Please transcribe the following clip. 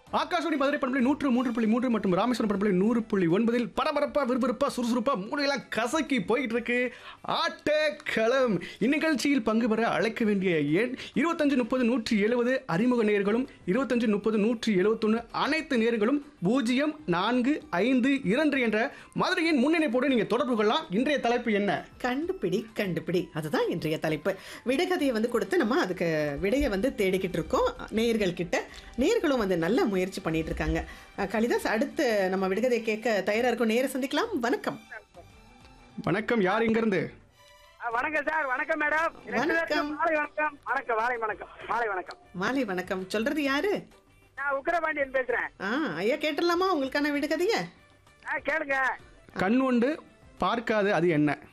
ஆகாஷவாணி மதுரை பண்பலை நூற்று மூன்று புள்ளி மூன்று மற்றும் ராமேஸ்வரம் பண்பலை நூறு புள்ளி ஒன்பதில் பரபரப்பா விறுவிறுப்பா சுறுசுறுப்பா மூளையெல்லாம் கசக்கி போயிட்டு இருக்கு ஆட்டக்களம் இந்நிகழ்ச்சியில் பங்கு பெற அழைக்க வேண்டிய எண் இருபத்தஞ்சு முப்பது நூற்றி எழுபது அறிமுக நேர்களும் இருபத்தஞ்சு முப்பது நூற்றி எழுபத்தொன்று அனைத்து நேர்களும் பூஜ்ஜியம் நான்கு ஐந்து இரண்டு என்ற மதுரையின் முன்னிணைப்போடு நீங்க தொடர்பு கொள்ளலாம் இன்றைய தலைப்பு என்ன கண்டுபிடி கண்டுபிடி அதுதான் இன்றைய தலைப்பு விடுகதையை வந்து கொடுத்து நம்ம அதுக்கு விடையை வந்து தேடிக்கிட்டு இருக்கோம் நேயர்கள் கிட்ட நேர்களும் வந்து நல்ல முயற்சி பண்ணிட்டு இருக்காங்க அஹ், கலிதாஸ் அடுத்து நம்ம விடுகதையை கேட்க தயாரா இருக்கும் நேர சந்திக்கலாம் வணக்கம் வணக்கம் யார் இங்கிருந்து ஆ, வணக்கம் சார் வணக்கம் மேடம் ரெண்டு வணக்கம். பேருக்கும் மாலை வணக்கம் வணக்கம் மாலை வணக்கம் மாலை வணக்கம் மாலை வணக்கம் சொல்றது யாரு நான் உக்கிரபாண்டியன் பேசுறேன் ஆ ஐயா கேட்டுடலாமா உங்களுக்கான விடுகதைய ஆ கேளுங்க கண் உண்டு பார்க்காது அது என்ன